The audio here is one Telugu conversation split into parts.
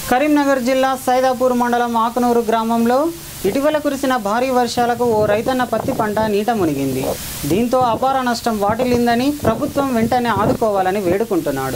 కరీంనగర్ జిల్లా సైదాపూర్ మండలం ఆకునూరు గ్రామంలో ఇటీవల కురిసిన భారీ వర్షాలకు ఓ రైతన్న పత్తి పంట నీట మునిగింది దీంతో అపార నష్టం వాటిల్లిందని ప్రభుత్వం వెంటనే ఆదుకోవాలని వేడుకుంటున్నాడు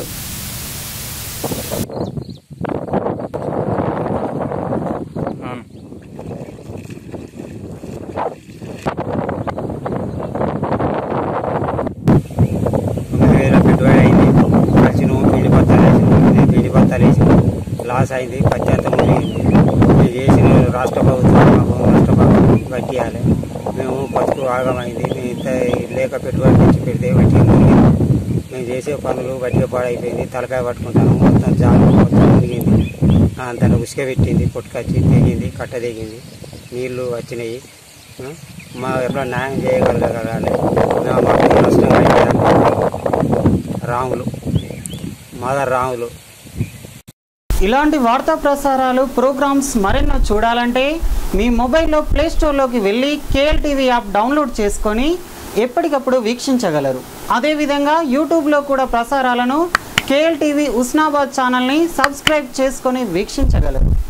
తొమ్మిది వేల పెట్టుబడి అయింది కలిసిన పిండి బత్తాలు వేసింది పిండి బత్తాలు వేసింది లాస్ అయింది పత్తి అంతా మునిగింది మేము చేసిన రాష్ట్ర ప్రభుత్వం మాకు నష్టపరిహారం కట్టియాలి మేము బతుకు ఆగమైంది మేము ఇంత లేక పెట్టుబడి తెచ్చి పెడితే వట్టిగా మునిగింది మేము చేసే పనులు వట్టిగా పాడైపోయింది తలకాయ పట్టుకుంటాము మొత్తం జాలు మొత్తం మునిగింది అంత ఉసుక పెట్టింది కొట్టుకొచ్చి తెగింది కట్ట తెగింది నీళ్లు వచ్చినాయి ఆ, మా ఎట్లా న్యాయం చేయగలగాలి మేము మాకు నష్టం కలిగేదాన్ని రాములు మదర్ రాములు ఇలాంటి వార్తా ప్రసారాలు ప్రోగ్రామ్స్ మరెన్నో చూడాలంటే మీ మొబైల్లో ప్లే స్టోర్లోకి వెళ్ళి కేఎల్ టీవీ యాప్ డౌన్లోడ్ చేసుకొని ఎప్పటికప్పుడు వీక్షించగలరు అదేవిధంగా యూట్యూబ్లో కూడా ప్రసారాలను కేఎల్ టీవీ ఉస్నాబాద్ ఛానల్ని సబ్స్క్రైబ్ చేసుకొని వీక్షించగలరు